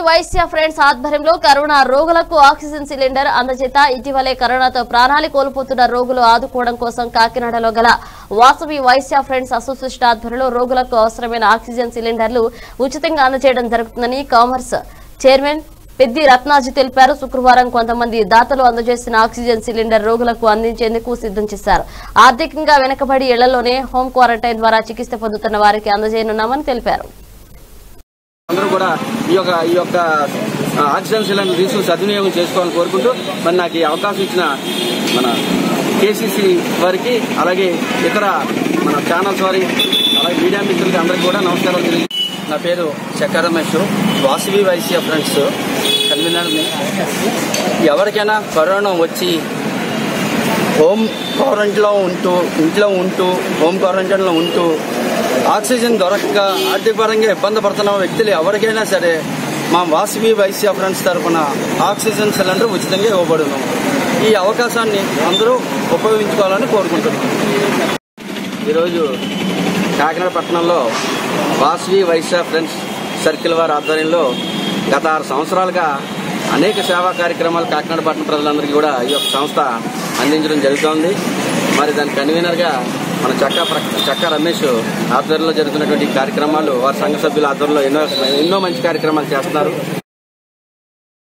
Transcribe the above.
Vysya friends ఆధ్వర్యంలో corona రోగులకు oxygen cylinder అందజేత ఇటీవలే కరోనాతో ప్రాణాలు కోల్పోతున్న రోగులు ఆదుకోవడం కోసం కాకినాడలో గల వాసవి వైశ్య ఫ్రెండ్స్ అసోసియేషన్ ఆధ్వర్యంలో రోగులకు అవసరమైన ఆక్సిజన్ సిలిండర్లు ఉచితంగా అందజేయడం జరుగుతుందని కామర్స్ చైర్మన్ పెద్ది రత్నాజీ తెలిపారు శుక్రవారం కొంతమంది దాతలు అందజేసిన ఆక్సిజన్ సిలిండర్ రోగులకు అందించేందుకు సిద్ధం చేశారు ఆర్థికంగా వెనుకబడి ఇళ్లలోనే హోం క్వారంటైన్ ద్వారా చికిత్స పొందుతున్న వారికి అందజేయనున్నామని తెలిపారు అందరూ కూడా ఈ యొక్క ఈ యొక్క ఆ, ఆక్సిజన్ సిలిండర్ తీసుకుని సద్వినియోగం చేసుకోవాలని కోరుకుంటూ మరి నాకు ఈ అవకాశం ఇచ్చిన మన కేసీసీ వారికి అలాగే ఇతర మన ఛానల్స్ వారి అలాగే మీడియా మిత్రులకి అందరికీ కూడా నమస్కారం తెలియజేస్తున్నాను. నా పేరు చక్ర రమేష్ వాసవి వైశ్య ఫ్రెండ్స్ కన్వీనర్ని ఎవరికైనా కరోనా వచ్చి హోమ్ క్వారంటైన్లో ఉంటూ ఇంట్లో ఉంటూ హోమ్ క్వారంటైన్లో ఉంటూ ఆక్సిజన్ దొరకక ఆర్థికపరంగా ఇబ్బంది పడుతున్న వ్యక్తులు ఎవరికైనా సరే మా వాసవి వైశ్య ఫ్రెండ్స్ తరఫున ఆక్సిజన్ సిలిండర్ ఉచితంగా ఇవ్వబడును ఈ అవకాశాన్ని అందరూ ఉపయోగించుకోవాలని కోరుకుంటున్నాం ఈరోజు కాకినాడ పట్టణంలో వాసవి వైశ్య ఫ్రెండ్స్ సర్కిల్ వారి ఆధ్వర్యంలో గత ఆరు సంవత్సరాలుగా అనేక సేవా కార్యక్రమాలు కాకినాడ పట్టణ ప్రజలందరికీ కూడా ఈ యొక్క సంస్థ అందించడం జరుగుతోంది మరి దాని కన్వీనర్గా మన చక్క ప్ర- చక్క రమేష్ ఆధ్వర్యంలో జరుగుతున్నటువంటి ఈ కార్యక్రమాలు వారి సంఘ సభ్యుల ఆధ్వర్యంలో ఎన్నో ఎన్నో మంచి కార్యక్రమాలు చేస్తున్నారు